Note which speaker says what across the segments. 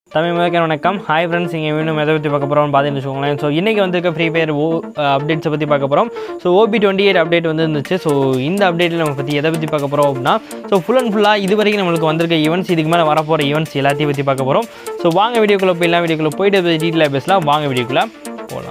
Speaker 1: தமிழ் முதற்க வணக்கம் hi friends இங்கே இன்னும் எதை பற்றி பார்க்க போகிறோம்னு பார்த்தீங்கன்னு வச்சுக்கோங்களேன் ஸோ இன்றைக்கி வந்திருக்க ஃப்ரீ ஃபயர் ஓ அப்டேட்ஸை பற்றி பார்க்க போகிறோம் so OB twenty eight update வந்து இருந்துச்சு ஸோ இந்த அப்டேட்டில் நம்ம பற்றி எதை பற்றி பார்க்க போகிறோம் அப்படின்னா ஸோ ஃபுல் அண்ட் ஃபுல்லாக இது வரைக்கும் நம்மளுக்கு வந்திருக்க ஈவெண்ட்ஸ் இதுக்கு மேலே வரப்போகிற ஈவெண்ட்ஸ் எல்லாத்தையும் பற்றி பார்க்க போகிறோம் ஸோ வாங்க வீடியோக்குள்ளே போயிடலாம் வீடியோக்குள்ளே போயிட்டு டீட்டெயிலாக பேசலாம் வாங்க வீடியோக்குள்ளே போகலாம்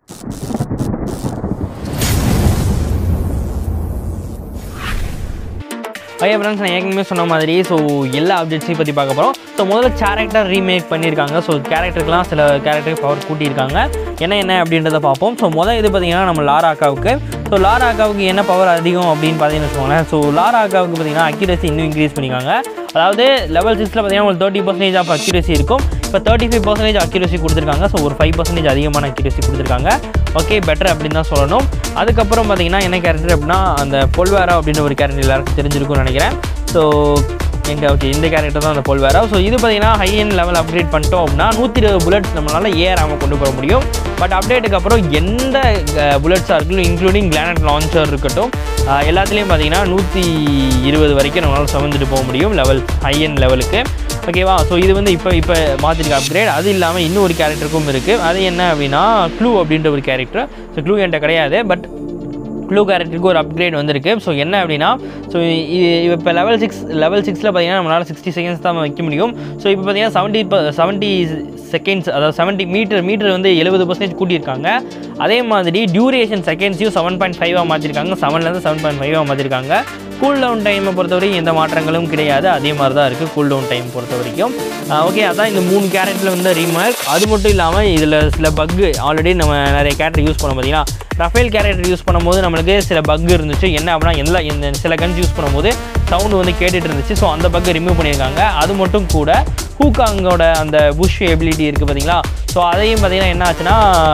Speaker 1: ஐயா ஃப்ரெண்ட்ஸ் நான் ஏற்கனவே சொன்ன மாதிரி ஸோ எல்லா அப்டேட்ஸையும் பற்றி பார்க்க போகிறோம் ஸோ முதல்ல கேரக்டர் ரீமேக் பண்ணியிருக்காங்க ஸோ கேரக்டருக்குலாம் சில கேரக்டருக்கு பவர் கூட்டியிருக்காங்க என்ன என்ன அப்படின்றத பார்ப்போம் ஸோ முதல் இது பார்த்தீங்கன்னா நம்ம லாரா அக்காவுக்கு ஸோ லாரா அக்காவுக்கு என்ன பவர் அதிகம் அப்படின்னு பார்த்தீங்கன்னு வச்சுக்கோங்களேன் ஸோ லாரா அக்காவுக்கு பார்த்தீங்கன்னா அக்யூரசி இன்னும் இன்க்ரீஸ் பண்ணியிருக்காங்க அதாவது லெவல் சிக்ஸில் பார்த்தீங்கன்னா உங்களுக்கு தேர்ட்டி பர்சன்டேஜ் ஆஃப் அக்யூரசி இருக்கும் இப்போ தேர்ட்டி ஃபைவ் பர்சன்டேஜ் அக்யூரசி கொடுத்துருக்காங்க ஸோ ஒரு ஃபைவ் பர்சன்டேஜ் அதிகமான அக்யூரசி கொடுத்துருக்காங்க ஓகே பெட்டர் அப்படின்னு தான் சொல்லணும் அதுக்கப்புறம் பார்த்தீங்கன்னா என்ன கேரக்டர் அப்படின்னா அந்த பொல்வேரா அப்படின்ற ஒரு கேரக்டர் எல்லாருக்கும் தெரிஞ்சிருக்கும்னு நினைக்கிறேன் ஸோ எங்க ஓகே இந்த கேரக்டர் தான் அந்த பொல்வேரா ஸோ இது பார்த்தீங்கன்னா ஹை எண்ட் லெவல் அப்கிரேட் பண்ணிட்டோம் அப்படின்னா நூற்றி இருபது புல்லட்ஸ் நம்மளால் ஏறாமல் கொண்டு போக முடியும் பட் அப்டேட்டுக்கு அப்புறம் எந்த புல்லட்ஸாக இருக்கட்டும் இன்க்ளூடிங் கிளானட் லான்ச்சர் இருக்கட்டும் அஹ், எல்லாத்துலேயும் பார்த்தீங்கன்னா நூற்றி இருபது வரைக்கும் நம்மளால் சுமந்துட்டு போக முடியும் லெவல் ஹை எண்ட் லெவலுக்கு ஓகேவா ஸோ இது வந்து இப்போ இப்போ மாற்றிருக்க அப்கிரேட் அது இல்லாமல் இன்னும் ஒரு கேரக்டருக்கும் இருக்குது அது என்ன அப்படின்னா க்ளூ அப்படின்ற ஒரு கேரக்டர் ஸோ க்ளூ என்கிட்ட கிடையாது பட் க்ளூ கேரக்டருக்கு ஒரு அப்கிரேட் வந்திருக்கு ஸோ என்ன அப்படின்னா ஸோ இப்போ லெவல் சிக்ஸ் லெவல் சிக்ஸில் பார்த்தீங்கன்னா நம்மளால் சிக்ஸ்டி செகண்ட்ஸ் தான் வைக்க முடியும் ஸோ இப்போ பார்த்தீங்கன்னா செவன்ட்டி செவன்ட்டி செகண்ட்ஸ் அதாவது செவன்ட்டி மீட்டர் மீட்டர் வந்து எழுபது பர்சன்டேஜ் கூட்டியிருக்காங்க அதே மாதிரி டியூரேஷன் செகண்ட்ஸையும் செவன் பாயிண்ட் ஃபைவாக மாற்றிருக்காங்க செவன்லேருந்து செவன் பாயிண்ட் ஃபைவாக மாற்றிருக்காங்க கூல் டவுன் டைமை பொறுத்தவரைக்கும் எந்த மாற்றங்களும் கிடையாது அதே மாதிரி தான் இருக்குது கூல் டவுன் டைம் பொறுத்த வரைக்கும் ஓகே அதான் இந்த மூணு கேரக்டரில் வந்து ரீமார்க் அது மட்டும் இல்லாமல் இதில் சில பக்கு ஆல்ரெடி நம்ம நிறைய கேரக்டர் யூஸ் பண்ண பார்த்தீங்கன்னா ரஃபேல் கேரக்டர் யூஸ் பண்ணும்போது நம்மளுக்கு சில பக் இருந்துச்சு என்ன அப்படின்னா எல்லா இந்த சில கன்ஸ் யூஸ் பண்ணும்போது சவுண்டு வந்து கேட்டுட்டு இருந்துச்சு ஸோ அந்த பக்கை ரிமூவ் பண்ணியிருக்காங்க அது மட்டும் கூட ஹூக்காங்கோட அந்த புஷ் எபிலிட்டி இருக்குது பார்த்தீங்களா ஸோ அதையும் பார்த்தீங்கன்னா என்ன ஆச்சுன்னா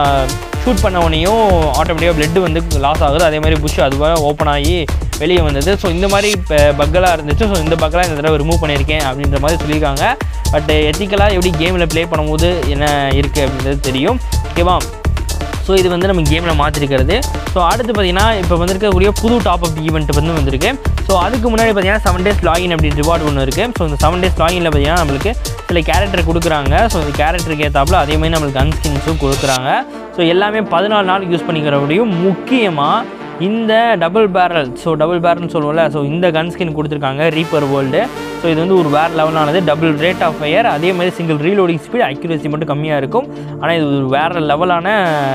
Speaker 1: ஷூட் பண்ண உடனேயும் ஆட்டோமேட்டிக்காக blood வந்து லாஸ் ஆகுது அதே மாதிரி புஷ் அதுவாக ஓப்பன் ஆகி வெளியே வந்தது ஸோ இந்த மாதிரி இப்போ பக்கெல்லாம் இருந்துச்சு ஸோ இந்த பக்கெல்லாம் இந்த தடவை ரிமூவ் பண்ணியிருக்கேன் அப்படின்ற மாதிரி சொல்லியிருக்காங்க பட் எத்திக்கலாக எப்படி கேமில் ப்ளே பண்ணும்போது என்ன இருக்குது அப்படின்றது தெரியும் ஓகேவா ஸோ இது வந்து நம்ம கேமில் மாற்றிருக்கிறது ஸோ அடுத்து பார்த்தீங்கன்னா இப்போ வந்திருக்கக்கூடிய புது டாப் அப் ஈவெண்ட் வந்து வந்திருக்கு ஸோ அதுக்கு முன்னாடி பார்த்தீங்கன்னா செவன் டேஸ் லாகின் அப்படி ரிவார்டு ஒன்று இருக்குது ஸோ இந்த செவன் டேஸ் லாகினில் பார்த்தீங்கன்னா நம்மளுக்கு சில கேரக்டர் கொடுக்குறாங்க ஸோ இந்த கேரக்டருக்கு ஏற்றாப்புல அதே மாதிரி நம்மளுக்கு அன்ஸ்கின்ஸும் கொடுக்குறாங்க ஸோ எல்லாமே பதினாலு நாள் யூஸ் பண்ணிக்கிற முடியும் முக்கியமாக இந்த டபுள் பேரல் ஸோ டபுள் பேரல்னு சொல்லுவோம்ல ஸோ இந்த கன் ஸ்கின் கொடுத்துருக்காங்க ரீப்பர் வேர்ல்டு ஸோ இது வந்து ஒரு வேறு லெவலானது டபுள் ரேட் ஆஃப் ஃபயர் அதே மாதிரி சிங்கிள் ரீலோடிங் ஸ்பீட் அக்யூரேசி மட்டும் கம்மியாக இருக்கும் ஆனால் இது ஒரு வேறு லெவலான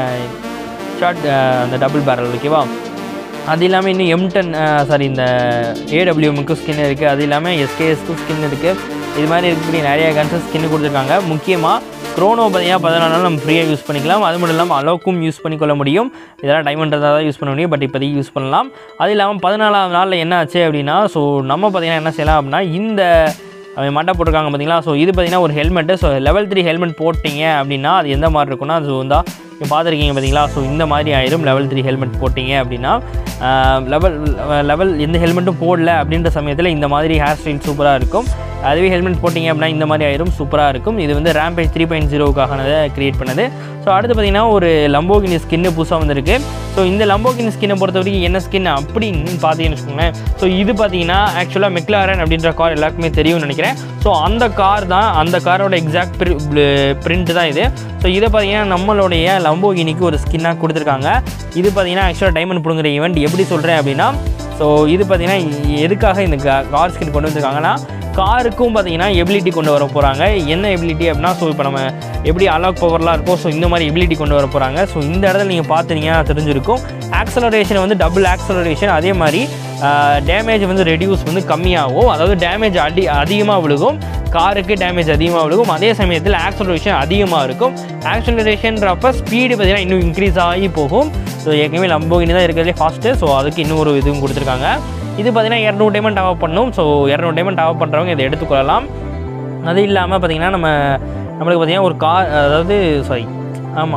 Speaker 1: ஷார்ட் அந்த டபுள் பேரல் ஓகேவா அது இல்லாமல் இன்னும் எம் டென் சாரி இந்த ஏடபிள்யூஎம்க்கு ஸ்கின் இருக்குது அது இல்லாமல் எஸ்கேஎஸ்க்கு ஸ்கின் இருக்குது இது மாதிரி இருக்கக்கூடிய நிறைய கன்ஸு ஸ்கின் கொடுத்துருக்காங்க முக்கியமாக க்ரோனோ பார்த்தீங்கன்னா பதினாலு நாள் நம்ம ஃப்ரீயாக யூஸ் பண்ணிக்கலாம் அது மட்டும் இல்லாமல் அலோக்கும் யூஸ் பண்ணிக்கொள்ள முடியும் இதெல்லாம் டைமண்ட் தான் யூஸ் பண்ண முடியும் பட் இப்போதைக்கு யூஸ் பண்ணலாம் அது இல்லாமல் பதினாலாவது நாளில் என்ன ஆச்சு அப்படின்னா ஸோ நம்ம பார்த்தீங்கன்னா என்ன செய்யலாம் அப்படின்னா இந்த அவன் மண்டை போட்டிருக்காங்க பார்த்தீங்களா ஸோ இது பார்த்தீங்கன்னா ஒரு helmet so level three helmet போட்டிங்க அப்படின்னா அது எந்த மாதிரி இருக்கும்னா அது வந்தால் நீங்கள் பார்த்துருக்கீங்க பார்த்தீங்களா ஸோ இந்த மாதிரி ஆயிரும் லெவல் த்ரீ ஹெல்மெட் போட்டிங்க அப்படின்னா லெவல் லெவல் எந்த ஹெல்மெட்டும் போடல அப்படின்ற சமயத்தில் இந்த மாதிரி ஹேர் ஸ்டைல் சூப்பராக இருக்கும் அதுவே ஹெல்மெட் போட்டிங்க அப்படின்னா இந்த மாதிரி ஆயிரும் சூப்பராக இருக்கும் இது வந்து ரேம்பேஜ் த்ரீ பாயிண்ட் ஜீரோக்கானதை க்ரியேட் பண்ணது ஸோ அடுத்து பார்த்தீங்கன்னா ஒரு லம்போகினி ஸ்கின்னு புதுசாக வந்திருக்கு ஸோ இந்த லம்போகினி ஸ்கின்னை பொறுத்த வரைக்கும் என்ன ஸ்கின் அப்படின்னு பார்த்தீங்கன்னு வச்சுக்கோங்களேன் ஸோ இது பார்த்தீங்கன்னா ஆக்சுவலாக மெக்லாரன் அப்படின்ற கார் எல்லாருக்குமே தெரியும்னு நினைக்கிறேன் ஸோ அந்த கார் தான் அந்த காரோட எக்ஸாக்ட் பிரிண்ட் தான் இது ஸோ இதை பார்த்தீங்கன்னா நம்மளுடைய லம்போகினிக்கு ஒரு ஸ்கின்னாக கொடுத்துருக்காங்க இது பார்த்தீங்கன்னா ஆக்சுவலாக டைமண்ட் பிடுங்குற ஈவெண்ட் எப்படி சொல்கிறேன் அப்படின்னா ஸோ இது பார்த்தீங்கன்னா எதுக்காக இந்த கார் ஸ்கின் கொண்டு வந்திருக்காங்கன்னா காருக்கும் பார்த்தீங்கன்னா எபிலிட்டி கொண்டு வர போகிறாங்க என்ன எபிலிட்டி அப்படின்னா ஸோ இப்போ நம்ம எப்படி அலாக் பவர்லாம் இருக்கும் ஸோ இந்த மாதிரி எபிலிட்டி கொண்டு வர போகிறாங்க ஸோ இந்த இடத்துல நீங்கள் பார்த்தீங்கன்னா தெரிஞ்சிருக்கும் ஆக்சலரேஷன் வந்து டபுள் ஆக்சலரேஷன் அதே மாதிரி டேமேஜ் வந்து ரெடியூஸ் வந்து கம்மியாகும் அதாவது டேமேஜ் அடி அதிகமாக விழுகும் காருக்கு டேமேஜ் அதிகமாக விழுகும் அதே சமயத்தில் ஆக்சலரேஷன் அதிகமாக இருக்கும் ஆக்சலரேஷன்றப்ப ஸ்பீடு பார்த்தீங்கன்னா இன்னும் இன்க்ரீஸ் ஆகி போகும் ஸோ ஏற்கனவே லம்போகினி தான் இருக்கிறதுலே ஃபாஸ்ட்டு ஸோ அதுக்கு இன்னும் ஒரு இதுவும் கொடுத்துருக்காங்க இது பார்த்தீங்கன்னா இரநூறு டைமண்ட் டாப் பண்ணும் ஸோ இரநூறு டைமண்ட் டாப் பண்ணுறவங்க இதை எடுத்துக்கொள்ளலாம் அது இல்லாமல் பார்த்தீங்கன்னா நம்ம நம்மளுக்கு பார்த்தீங்கன்னா ஒரு கார் அதாவது சாரி ஆமாம்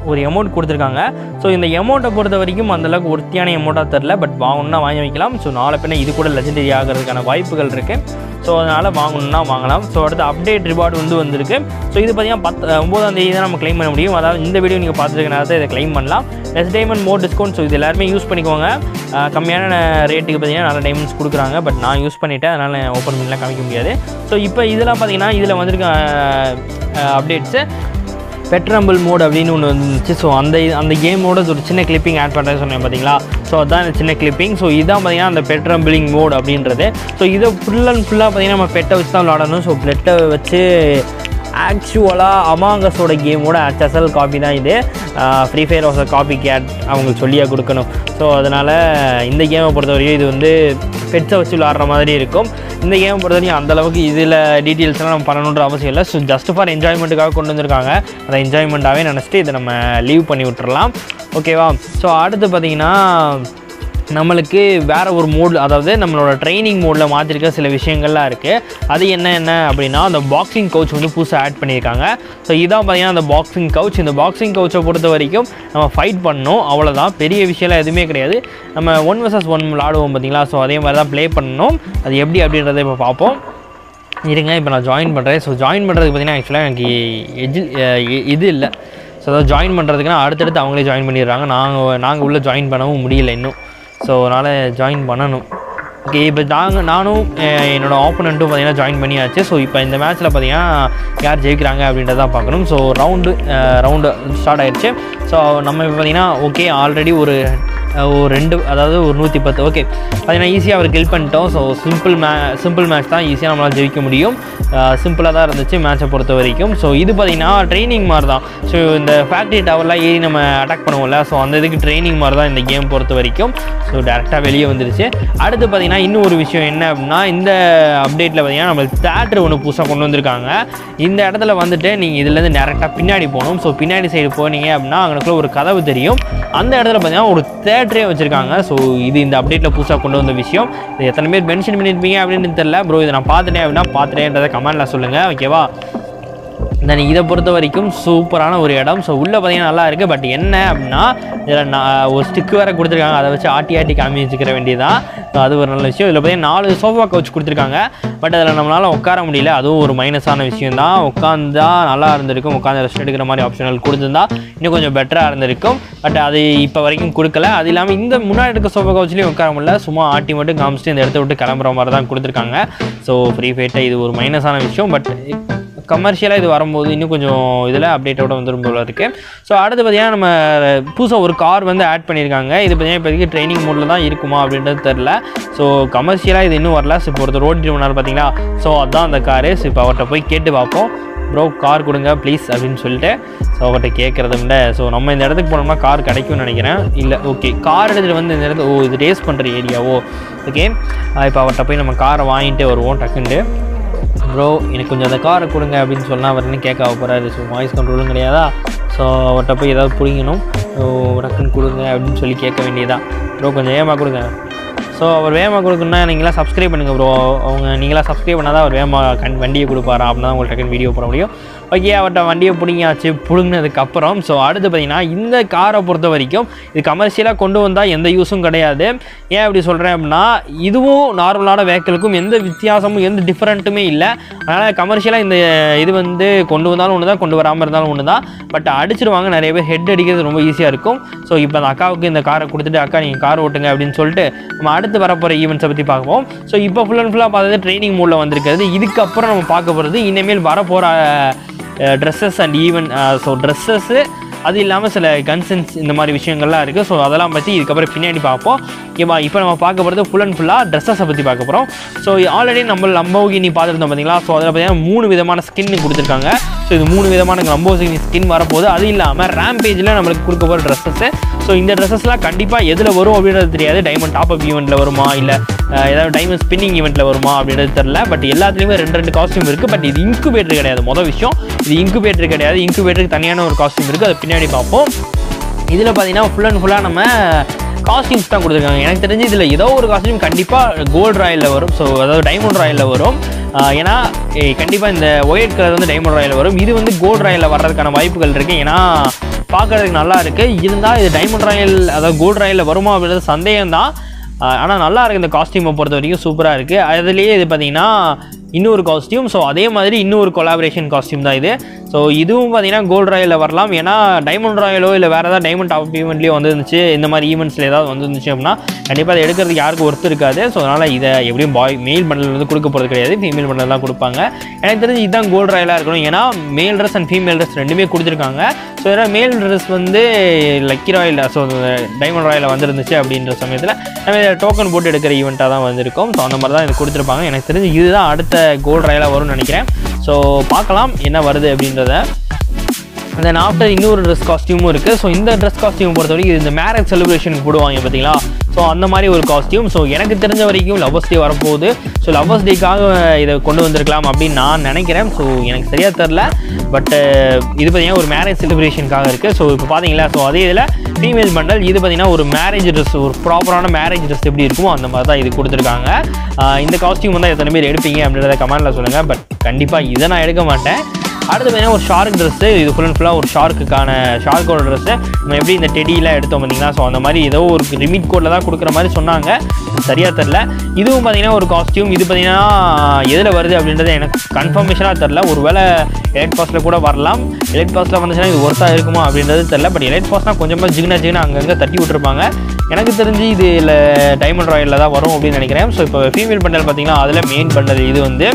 Speaker 1: ஒரு எமௌண்ட் கொடுத்துருக்காங்க ஸோ இந்த எமௌண்ட்டை பொறுத்த வரைக்கும் அந்தளவுக்கு ஒருத்தியான எமௌண்ட்டாக தெரில பட் வாங்கணும்னா வாங்கி வைக்கலாம் ஸோ நாளை பின்ன இது கூட லெஜெண்டரி ஆகிறதுக்கான வாய்ப்புகள் இருக்குது ஸோ அதனால் வாங்கணும்னா வாங்கலாம் ஸோ அடுத்து அப்டேட் ரிவார்டு வந்து வந்திருக்கு ஸோ இது பார்த்தீங்கன்னா பத்து ஒம்போதாம் தேதி தான் நம்ம க்ளைம் பண்ண முடியும் அதாவது இந்த வீடியோ நீங்கள் பார்த்துருக்க நேரத்தை இதை க்ளைம் பண்ணலாம் less diamond more discount so இது எல்லாருமே யூஸ் பண்ணிக்கோங்க அஹ் கம்மியான ரேட்டுக்கு பார்த்தீங்கன்னா நல்ல டைமண்ட்ஸ் கொடுக்குறாங்க பட் நான் யூஸ் பண்ணிட்டேன் அதனால் ஓப்பன் பண்ணலாம் காமிக்க முடியாது ஸோ இப்போ இதெல்லாம் பார்த்தீங்கன்னா இதில் வந்திருக்க அப்டேட்ஸு பெட்ரம்பிள் மோட் அப்படின்னு ஒன்று வந்துச்சு ஸோ அந்த இது- அந்த கேமோட ஒரு சின்ன கிளிப்பிங் ஆட் பண்ணுறேன்னு சொன்னேன் பார்த்தீங்களா ஸோ அதான் இந்த சின்ன கிளிப்பிங் ஸோ இதான் பார்த்தீங்கன்னா அந்த பெட்ரம்பிளிங் மோட் அப்படின்றது ஸோ இதை ஃபுல் அண்ட் ஃபுல்லாக பார்த்தீங்கன்னா நம்ம பெட்டை வச்சு தான் விளாடணும் ஸோ பெட்டை வச்சு ஆக்சுவலாக அமாங்கஸோட கேமோட HSL காப்பி தான் இது ஃப்ரீ ஃபயர் வாச காப்பி கேட் அவங்களுக்கு சொல்லியே கொடுக்கணும் ஸோ அதனால் இந்த கேமை பொறுத்தவரையும் இது வந்து பெட்ஸை வச்சு விளாட்ற மாதிரி இருக்கும் இந்த கேமை பொறுத்தவரையும் அந்தளவுக்கு இதில் டீட்டெயில்ஸ்லாம் நம்ம பண்ணணுன்ற அவசியம் இல்லை ஸோ ஜஸ்ட் ஃபார் என்ஜாய்மெண்ட்டுக்காக கொண்டு வந்திருக்காங்க அந்த என்ஜாய்மெண்ட்டாகவே நினச்சிட்டு இதை நம்ம லீவ் பண்ணி விட்டுறலாம் ஓகேவா ஸோ அடுத்து பார்த்தீங்கன்னா நம்மளுக்கு வேறு ஒரு மோட் அதாவது நம்மளோட ட்ரைனிங் மோடில் மாற்றிருக்க சில விஷயங்கள்லாம் இருக்குது அது என்ன என்ன அப்படின்னா அந்த பாக்ஸிங் கவுச் வந்து புதுசாக ஆட் பண்ணியிருக்காங்க ஸோ இதான் பார்த்தீங்கன்னா அந்த பாக்ஸிங் கவுச் இந்த பாக்ஸிங் கவுச்சை பொறுத்த வரைக்கும் நம்ம ஃபைட் பண்ணணும் அவ்வளோதான் பெரிய விஷயம்லாம் எதுவுமே கிடையாது நம்ம ஒன் வர்சஸ் ஒன் விளாடுவோம் பார்த்தீங்களா ஸோ அதே மாதிரி தான் ப்ளே பண்ணணும் அது எப்படி அப்படின்றத இப்போ பார்ப்போம் இருங்க இப்போ நான் ஜாயின் பண்ணுறேன் ஸோ ஜாயின் பண்ணுறதுக்கு பார்த்தீங்கன்னா ஆக்சுவலாக எனக்கு எஜில் இது இல்லை ஸோ அதாவது ஜாயின் பண்ணுறதுக்குன்னா அடுத்தடுத்து அவங்களே ஜாயின் பண்ணிடுறாங்க நாங்கள் நாங்கள் உள்ளே ஜாயின் பண்ணவும் முடியல இன்னும் ஸோ அதனால் ஜாயின் பண்ணணும் ஓகே இப்போ நாங்கள் நானும் அஹ், என்னோட ஆப்போனண்ட்டும் பார்த்தீங்கன்னா ஜாயின் பண்ணியாச்சு ஸோ இப்போ இந்த மேட்ச்சில் பார்த்தீங்கன்னா யார் ஜெயிக்கிறாங்க அப்படின்றத பார்க்கணும் ஸோ ரவுண்டு ரவுண்டு ஸ்டார்ட் ஆயிடுச்சு ஸோ நம்ம இப்போ பார்த்தீங்கன்னா ஓகே ஆல்ரெடி ஒரு அஹ், ஒரு ரெண்டு அதாவது ஒரு நூற்றி பத்து ஓகே பார்த்தீங்கன்னா ஈஸியாக அவர் கில் பண்ணிட்டோம் ஸோ சிம்பிள் மே சிம்பிள் மேட்ச் தான் ஈஸியாக நம்மளால் ஜெயிக்க முடியும் சிம்பிளாக தான் இருந்துச்சு மேட்சை பொறுத்த வரைக்கும் ஸோ இது பார்த்தீங்கன்னா ட்ரைனிங் மாதிரி தான் ஸோ இந்த ஃபேக்ட்ரி டவர்லாம் ஏறி நம்ம அட்டாக் பண்ணுவோம்ல ஸோ அந்த இதுக்கு ட்ரைனிங் மாதிரி தான் இந்த கேம் பொறுத்த வரைக்கும் ஸோ டேரெக்டாக வெளியே வந்துருச்சு அடுத்து பார்த்தீங்கன்னா இன்னும் ஒரு விஷயம் என்ன அப்படின்னா இந்த அப்டேட்டில் பார்த்தீங்கன்னா நம்மளுக்கு தேட்டர் ஒன்று புதுசாக கொண்டு வந்திருக்காங்க இந்த இடத்துல வந்துட்டு நீங்கள் இதுலேருந்து டேரெக்டாக பின்னாடி போகணும் ஸோ பின்னாடி சைடு போனீங்க அப்படின்னா அங்கனக்குள்ள ஒரு கதவு தெரியும் அந்த இடத்துல பார்த்தீங்கன்னா ஒரு தேட்டரே வச்சுருக்காங்க ஸோ இது இந்த அப்டேட்டில் புதுசாக கொண்டு வந்த விஷயம் இது எத்தனை பேர் மென்ஷன் பண்ணியிருப்பீங்க அப்படின்னு தெரியல ப்ரோ இதை நான் பார்த்துட்டேன் அப்படின்னா பார்த்துட்டேன்றதை கமெண்ட்டில் சொல்லுங்கள் ஓகேவா தென் இதை பொறுத்த வரைக்கும் சூப்பரான ஒரு இடம் ஸோ உள்ளே பார்த்தீங்கன்னா நல்லா இருக்குது பட் என்ன அப்படின்னா இதில் நான் ஒரு ஸ்டிக் வேறு கொடுத்துருக்காங்க அதை வச்சு ஆட்டி ஆட்டி காமி வச்சுக்கிற வேண்டியதான் ஸோ அது ஒரு நல்ல விஷயம் இதில் பார்த்தீங்கன்னா நாலு சோஃபா கவுச் கொடுத்துருக்காங்க பட் அதில் நம்மளால் உட்கார முடியல அதுவும் ஒரு மைனஸான விஷயம் தான் உட்காந்தா நல்லா இருந்திருக்கும் உட்காந்து ரெஸ்ட் எடுக்கிற மாதிரி ஆப்ஷனல் கொடுத்துருந்தா இன்னும் கொஞ்சம் பெட்டராக இருந்திருக்கும் பட் அது இப்போ வரைக்கும் கொடுக்கல அது இல்லாமல் இந்த முன்னாடி இருக்க சோஃபா கவுச்லேயும் உட்கார முடியல சும்மா ஆட்டி மட்டும் காமிச்சிட்டு இந்த இடத்த விட்டு கிளம்புற மாதிரி தான் கொடுத்துருக்காங்க ஸோ ஃப்ரீ ஃபைட்டை இது ஒரு மைனஸான விஷயம் பட் கமர்ஷியலாக இது வரும்போது இன்னும் கொஞ்சம் இதில் அப்டேட்டோட வந்துடும் போல இருக்குது ஸோ அடுத்து பார்த்தீங்கன்னா நம்ம புதுசாக ஒரு கார் வந்து ஆட் பண்ணியிருக்காங்க இது பார்த்தீங்கன்னா இப்போதைக்கு ட்ரைனிங் மோடில் தான் இருக்குமா அப்படின்றது தெரில ஸோ கமர்ஷியலாக இது இன்னும் வரல ஸோ இப்போ ஒருத்தர் ரோட்டி பண்ணார் பார்த்தீங்களா ஸோ அதான் அந்த காரு ஸோ இப்போ அவர்கிட்ட போய் கேட்டு பார்ப்போம் ப்ரோ கார் கொடுங்க ப்ளீஸ் அப்படின்னு சொல்லிட்டு ஸோ அவர்கிட்ட கேட்குறத விட ஸோ நம்ம இந்த இடத்துக்கு போனோம்னா கார் கிடைக்கும்னு நினைக்கிறேன் இல்லை ஓகே கார் எடுத்துகிட்டு வந்து இந்த இடத்துல ஓ இது ரேஸ் பண்ணுற ஏரியாவோ ஓகே இப்போ அவர்கிட்ட போய் நம்ம காரை வாங்கிட்டு வருவோம் டக்குன்ட்டு ப்ரோ எனக்கு கொஞ்சம் அந்த காரை கொடுங்க அப்படின்னு சொன்னால் அவர் என்ன கேட்க போகிறாரு ஸோ வாய்ஸ் கண்ட்ரோலும் கிடையாதா ஸோ அவர்கிட்ட போய் ஏதாவது பிடிங்கணும் ஸோ டக்குன்னு கொடுங்க அப்படின்னு சொல்லி கேட்க வேண்டியதா ப்ரோ கொஞ்சம் ஏமா கொடுங்க ஸோ அவர் வேகமாக கொடுக்கணும்னா நீங்களாம் சப்ஸ்கிரைப் பண்ணுங்கள் ப்ரோ அவங்க நீங்களாம் சப்ஸ்கிரைப் பண்ணால் தான் அவர் வேகமாக கண் வண்டியை கொடுப்பாரா அப்படின்னா தான் உங்களுக்கு டக்குன்னு வீடியோ போட முடியும் ஓகே அவர்கிட்ட வண்டியை பிடிங்கியாச்சு பிடுங்கினதுக்கப்புறம் ஸோ அடுத்து பார்த்தீங்கன்னா இந்த காரை பொறுத்த வரைக்கும் இது கமர்ஷியலாக கொண்டு வந்தால் எந்த யூஸும் கிடையாது ஏன் அப்படி சொல்கிறேன் அப்படின்னா இதுவும் நார்மலான வெஹிக்கிளுக்கும் எந்த வித்தியாசமும் எந்த டிஃப்ரெண்ட்டுமே இல்லை அதனால் கமர்ஷியலாக இந்த இது வந்து கொண்டு வந்தாலும் ஒன்று தான் கொண்டு வராமல் இருந்தாலும் ஒன்று தான் பட் அடிச்சிருவாங்க நிறைய பேர் ஹெட் அடிக்கிறது ரொம்ப ஈஸியாக இருக்கும் ஸோ இப்போ அந்த அக்காவுக்கு இந்த காரை கொடுத்துட்டு அக்கா நீங்கள் கார் ஓட்டுங்க அப்படின்னு சொல்லிட்டு நம்ம அடுத்து வரப்போகிற ஈவெண்ட்ஸை பற்றி பார்ப்போம் ஸோ இப்போ ஃபுல் அண்ட் ஃபுல்லாக பார்த்தது ட்ரைனிங் மோடில் வந்திருக்கிறது இதுக்கப்புறம் நம்ம பார்க்க போகிறது இனிமேல் வரப்போகிற dresses and even so dresses அது இல்லாமல் சில கன்சன்ஸ் இந்த மாதிரி விஷயங்கள்லாம் இருக்குது ஸோ அதெல்லாம் பற்றி இதுக்கப்புறம் பின்னாடி பார்ப்போம் ஓகேவா இப்போ நம்ம பார்க்க போகிறது ஃபுல் அண்ட் ஃபுல்லாக ட்ரெஸ்ஸஸை பற்றி பார்க்க போகிறோம் ஸோ ஆல்ரெடி நம்ம லம்போகினி பார்த்துருந்தோம் பார்த்தீங்களா ஸோ அதில் பார்த்தீங்கன்னா மூணு விதமான ஸ்கின் கொடுத்துருக்காங்க ஸோ இது மூணு விதமான லம்போகினி ஸ்கின் வரப்போகுது அது இல்லாமல் ரேம் பேஜில் நம்மளுக்கு கொடுக்க போகிற ட்ரெஸ்ஸஸ்ஸு ஸோ இந்த ட்ரெஸ்ஸஸ்லாம் கண்டிப்பாக எதில் வரும் அப்படின்றது தெரியாது டைமண்ட் டாப் அப் ஈவெண்ட்டில் வருமா இல்லை ஏதாவது டைமண்ட் ஸ்பின்னிங் ஈவெண்ட்டில் வருமா அப்படின்றது தெரில பட் எல்லாத்துலேயுமே ரெண்டு ரெண்டு காஸ்டியூம் இருக்குது பட் இது இன்குபேட்டர் கிடையாது மொதல் விஷயம் இது இன்குபேட்டர் கிடையாது இன்குபேட்டருக்கு தனியான ஒரு காஸ்டியூம் இருக்குது அதை பின்னாடி பார்ப்போம் இதில் பார்த்தீங்கன்னா ஃபுல் அண்ட் ஃபுல்லாக நம்ம காஸ்டியூம்ஸ் தான் கொடுத்துருக்காங்க எனக்கு தெரிஞ்சு இதில் ஏதோ ஒரு காஸ்டியூம் கண்டிப்பாக கோல்டு ராயலில் வரும் ஸோ அதாவது டைமண்ட் ராயலில் வரும் ஆஹ் ஏன்னா கண்டிப்பாக இந்த ஒயிட் கலர் வந்து டைமண்ட் ராயலில் வரும் இது வந்து கோல்டு ராயலில் வர்றதுக்கான வாய்ப்புகள் இருக்குது ஏன்னா பார்க்கறதுக்கு நல்லா இருக்குது இருந்தால் இது டைமண்ட் ராயல் அதாவது கோல்டு ராயலில் வருமா அப்படின்றது சந்தேகம் தான் ஆனால் நல்லா இருக்குது இந்த காஸ்டியூமை பொறுத்த வரைக்கும் சூப்பராக இருக்குது அதுலேயே இது பார்த்தீங்கன்னா இன்னொரு காஸ்டியூம் ஸோ அதே மாதிரி இன்னொரு கொலாபரேஷன் காஸ்டியூம் தான் இது ஸோ இதுவும் பார்த்தீங்கன்னா கோல்டு ராயலில் வரலாம் ஏன்னா டைமண்ட் ராயலோ இல்லை வேறு ஏதாவது டைமண்ட் டாப் ஈவெண்ட்லேயோ வந்துருந்துச்சு இந்த மாதிரி ஈவெண்ட்ஸில் ஏதாவது வந்துருந்துச்சு அப்படின்னா கண்டிப்பாக அதை எடுக்கிறதுக்கு யாருக்கும் ஒர்த்து இருக்காது ஸோ அதனால் இதை எப்படியும் பாய் மேல் பண்டல் வந்து கொடுக்க போகிறது கிடையாது ஃபீமேல் பண்டல் தான் கொடுப்பாங்க எனக்கு தெரிஞ்சு இதுதான் கோல்டு ராயலாக இருக்கணும் ஏன்னா மேல் ட்ரெஸ் அண்ட் ஃபீமேல் ட்ரெஸ் ரெண்டுமே கொடுத்துருக்காங்க ஸோ இதனால் மேல் ட்ரெஸ் வந்து லக்கி ராயல் ஸோ டைமண்ட் ராயலில் வந்துருந்துச்சு அப்படின்ற சமயத்தில் நம்ம இதை டோக்கன் போட்டு எடுக்கிற ஈவெண்ட்டாக தான் வந்திருக்கும் ஸோ அந்த மாதிரி தான் இது கொடுத்துருப்பாங்க எனக்கு தெரிஞ்சு இதுதான் அடுத்த கோல்டு ராயலாக வரும்னு நினைக்கிறேன் ஸோ பார்க்கலாம் என்ன வருது அப்படின்றத தென் ஆஃப்டர் இன்னொரு ட்ரெஸ் காஸ்டியூமும் இருக்குது ஸோ இந்த ட்ரெஸ் காஸ்டியூம் பொறுத்த வரைக்கும் இது இந்த மேரேஜ் செலிப்ரேஷனுக்கு போடுவாங்க பார்த்தீங்களா ஸோ அந்த மாதிரி ஒரு காஸ்டியூம் ஸோ எனக்கு தெரிஞ்ச வரைக்கும் லவ்வர்ஸ் டே வரப்போகுது ஸோ லவ்வர்ஸ் டேக்காக இதை கொண்டு வந்திருக்கலாம் அப்படின்னு நான் நினைக்கிறேன் ஸோ எனக்கு சரியாக தெரில பட் இது பார்த்தீங்கன்னா ஒரு மேரேஜ் செலிப்ரேஷனுக்காக இருக்குது ஸோ இப்போ பார்த்தீங்களா ஸோ அதே இதில் ஃபீமேல் பண்டல் இது பார்த்தீங்கன்னா ஒரு மேரேஜ் ட்ரெஸ் ஒரு ப்ராப்பரான மேரேஜ் ட்ரெஸ் எப்படி இருக்குமோ அந்த மாதிரி தான் இது கொடுத்துருக்காங்க ஆஹ் இந்த காஸ்டியூம் வந்து எத்தனை பேர் எடுப்பீங்க அப்படின்றத கமெண்ட்டில் சொல்லுங்கள் பட் கண்டிப்பாக இதை நான் எடுக்க மாட்டேன் அடுத்து பார்த்தீங்கன்னா ஒரு ஷார்க் ட்ரெஸ்ஸு இது ஃபுல் அண்ட் ஃபுல்லாக ஒரு ஷார்க்குக்கான ஷார்க்கோட ட்ரெஸ்ஸு நம்ம எப்படி இந்த டெடிலாம் எடுத்தோம் பார்த்தீங்கன்னா ஸோ அந்த மாதிரி ஏதோ ஒரு லிமிட் கோடில் தான் கொடுக்குற மாதிரி சொன்னாங்க சரியாக தெரில இதுவும் பார்த்தீங்கன்னா ஒரு காஸ்டியூம் இது பார்த்தீங்கன்னா எதில் வருது அப்படின்றது எனக்கு கன்ஃபர்மேஷனாக தெரில ஒரு வேளை எலைட் பாஸில் கூட வரலாம் எலைட் பாஸில் வந்துச்சுன்னா இது ஒர்த்தாக இருக்குமா அப்படின்றது தெரில பட் எலைட் பாஸ்னால் கொஞ்சமாக ஜிகினா ஜிகினா அங்கங்கே தட்டி விட்டுருப்பாங்க எனக்கு தெரிஞ்சு இது இல்லை டைமண்ட் ராயலில் தான் வரும் அப்படின்னு நினைக்கிறேன் ஸோ இப்போ ஃபீமேல் பண்டல் பார்த்தீங்கன்னா அதில் மெயின் பண்டல் இது வந்து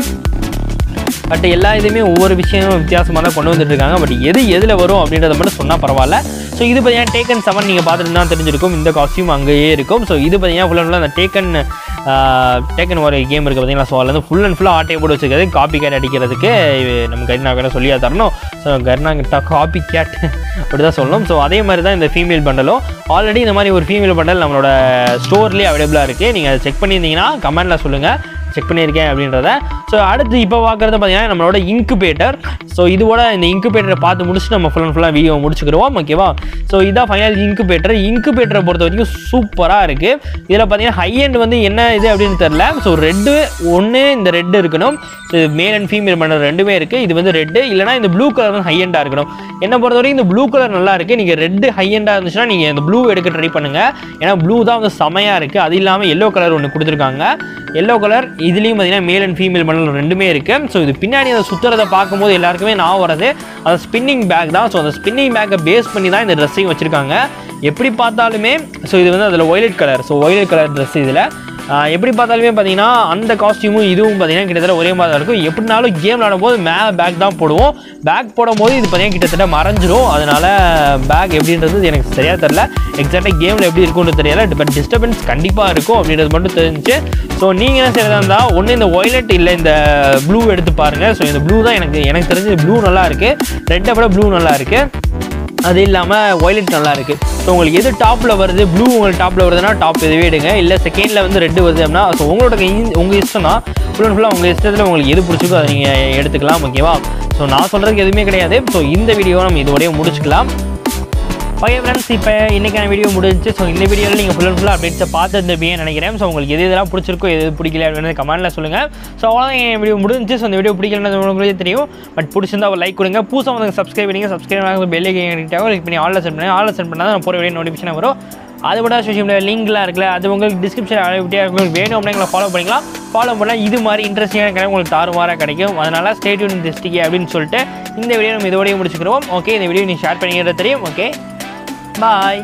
Speaker 1: பட் எல்லா இதுவுமே ஒவ்வொரு விஷயமும் வித்தியாசமாக தான் கொண்டு வந்துட்டு இருக்காங்க பட் எது எதில் வரும் அப்படின்றத மட்டும் சொன்னால் பரவாயில்ல ஸோ இது பார்த்தீங்கன்னா டேக்கன் செவன் நீங்கள் பார்த்துட்டு தான் தெரிஞ்சிருக்கும் இந்த காஸ்டியூம் அங்கேயே இருக்கும் ஸோ இது பார்த்தீங்கன்னா ஃபுல் அண்ட் ஃபுல்லாக அந்த டேக்கன் டேக்கன் ஒரு கேம் இருக்குது பார்த்தீங்களா ஸோ அதில் வந்து ஃபுல் அண்ட் ஃபுல்லாக ஆட்டையை போட்டு வச்சுக்கிறது காப்பி கேட் அடிக்கிறதுக்கு இது நம்ம கர்னா வேணால் சொல்லியா தரணும் ஸோ கர்னா கிட்ட காப்பி கேட் அப்படி தான் சொல்லணும் ஸோ அதே மாதிரி தான் இந்த ஃபீமேல் பண்டலும் ஆல்ரெடி இந்த மாதிரி ஒரு ஃபீமேல் பண்டல் நம்மளோட ஸ்டோர்லேயே அவைலபிளாக இருக்குது நீங்கள் அதை செக் பண்ணியிருந்தீங்கன்னா கமெண்ட்டில் சொல்லுங்கள் செக் பண்ணியிருக்கேன் அப்படின்றத ஸோ அடுத்து இப்போ பார்க்குறது பார்த்தீங்கன்னா நம்மளோட இன்குபேட்டர் ஸோ இதோட இந்த இன்குபேட்டரை பார்த்து முடிச்சுட்டு நம்ம ஃபுல் அண்ட் ஃபுல்லாக வீடியோ முடிச்சுக்கிறோம் ஓகேவா ஸோ இதான் ஃபைனல் இன்குபேட்டர் இன்குபேட்டரை பொறுத்த வரைக்கும் சூப்பராக இருக்குது இதில் பார்த்தீங்கன்னா ஹை எண்ட் வந்து என்ன இது அப்படின்னு தெரில ஸோ ரெட்டு ஒன்று இந்த ரெட்டு இருக்கணும் ஸோ மேல் அண்ட் ஃபீமேல் பண்ண ரெண்டுமே இருக்குது இது வந்து ரெட்டு இல்லைனா இந்த ப்ளூ கலர் வந்து ஹை எண்டாக இருக்கணும் என்னை பொறுத்த வரைக்கும் இந்த ப்ளூ கலர் நல்லா இருக்குது நீங்கள் ரெட்டு ஹை எண்டாக இருந்துச்சுன்னா நீங்கள் இந்த ப்ளூ எடுக்க ட்ரை பண்ணுங்கள் ஏன்னா ப்ளூ தான் வந்து செமையாக இருக்குது அது இல்லாமல் எல்லோ கலர் ஒன்று கொடுத்துருக்காங்க எல்லோ கலர் இதுலேயும் பார்த்தீங்கன்னா மேல் அண்ட் ஃபீமேல் பண்ணல் ரெண்டுமே இருக்குது ஸோ இது பின்னாடி அதை சுற்றுறதை பார்க்கும்போது எல்லாருக்குமே நான் வரது அந்த ஸ்பின்னிங் பேக் தான் ஸோ அந்த ஸ்பின்னிங் பேக்கை பேஸ் பண்ணி தான் இந்த ட்ரெஸ்ஸையும் வச்சுருக்காங்க எப்படி பார்த்தாலுமே ஸோ இது வந்து அதில் violet colour so violet colour dress இதில் ஆஹ் எப்படி பார்த்தாலுமே பார்த்தீங்கன்னா அந்த காஸ்டியூமும் இதுவும் பார்த்தீங்கன்னா கிட்டத்தட்ட ஒரே மாதிரி தான் இருக்கும் எப்படினாலும் கேம் விளாடும்போது மேலே பேக் தான் போடுவோம் பேக் போடும்போது இது பார்த்தீங்கன்னா கிட்டத்தட்ட மறைஞ்சிரும் அதனால பேக் எப்படின்றது எனக்கு சரியாக தெரில எக்ஸாக்டாக கேமில் எப்படி இருக்கும்னு தெரியல பட் டிஸ்டர்பன்ஸ் கண்டிப்பாக இருக்கும் அப்படின்றது மட்டும் தெரிஞ்சு ஸோ நீங்கள் என்ன செய்யறதா இருந்தால் ஒன்று இந்த ஒய்லட் இல்லை இந்த ப்ளூ எடுத்து பாருங்கள் ஸோ இந்த ப்ளூ தான் எனக்கு எனக்கு தெரிஞ்சு ப்ளூ நல்லா இருக்குது ரெட்டை விட ப்ளூ நல்லா இருக்குது அது இல்லாமல் ஒய்லட் நல்லா இருக்குது ஸோ உங்களுக்கு எது டாப்பில் வருது ப்ளூ உங்களுக்கு டாப்பில் வருதுன்னா டாப் இதுவே எடுங்க இல்லை செகண்டில் வந்து ரெட்டு வருது அப்படின்னா ஸோ உங்களோட கை- உங்கள் இஷ்டம் தான் ஃபுல் அண்ட் ஃபுல்லாக உங்கள் இஷ்டத்தில் உங்களுக்கு எது பிடிச்சிக்கோ அதை நீங்கள் எடுத்துக்கலாம் ஓகேவா ஸோ நான் சொல்கிறதுக்கு எதுவுமே கிடையாது ஸோ இந்த வீடியோவை நம்ம இதோடய முடிச்சுக்கலாம் ஓகே ஃப்ரெண்ட்ஸ் இப்போ இன்றைக்கான வீடியோ முடிஞ்சுச்சு ஸோ இந்த வீடியோவில் நீங்கள் ஃபுல் அண்ட் ஃபுல்லாக அப்டேட்ஸை பார்த்துருந்தப்பே நினைக்கிறேன் ஸோ உங்களுக்கு எது இதெல்லாம் பிடிச்சிருக்கோ எது எது பிடிக்கல அப்படின்னு கமெண்ட்டில் சொல்லுங்கள் ஸோ அவ்வளோதான் என் வீடியோ முடிஞ்சுச்சு ஸோ இந்த வீடியோ பிடிக்கலன்னு உங்களுக்கே தெரியும் பட் பிடிச்சிருந்தா ஒரு லைக் கொடுங்க புதுசாக வந்து சப்ஸ்கிரைப் பண்ணிங்க சப்ஸ்கிரைப் ஆக பெல் கிட்டாக கிளிக் பண்ணி ஆல்ல சென்ட் பண்ணி ஆல்ல சென்ட் பண்ணால் தான் நான் போகிற வீடியோ நோட்டிஃபிகேஷன் வரும் அது விட சோஷியல் மீடியா லிங்க்லாம் இருக்குல்ல அது உங்களுக்கு டிஸ்கிரிப்ஷன் அவைலபிலிட்டியாக உங்களுக்கு வேணும் அப்படின்னா எங்களை ஃபாலோ பண்ணிக்கலாம் ஃபாலோ பண்ணால் இது மாதிரி இன்ட்ரெஸ்டிங்கான கிடைக்கும் உங்களுக்கு தாறுமாறாக கிடைக்கும் அதனால் ஸ்டேட்யூன் திஸ்டிகே அப்படின்னு சொல்லிட்டு இந்த வீடியோ நம்ம இதோடய முடிச்சுக்கிறோம் ஓகே இந்த வீடியோ நீ ஷேர் பண்ணிக்கிறது தெரியும் okay bye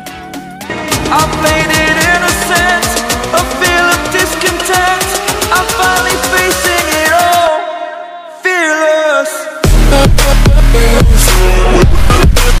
Speaker 2: I played it innocent, a feel of discontent. I'm finally facing it all, fearless.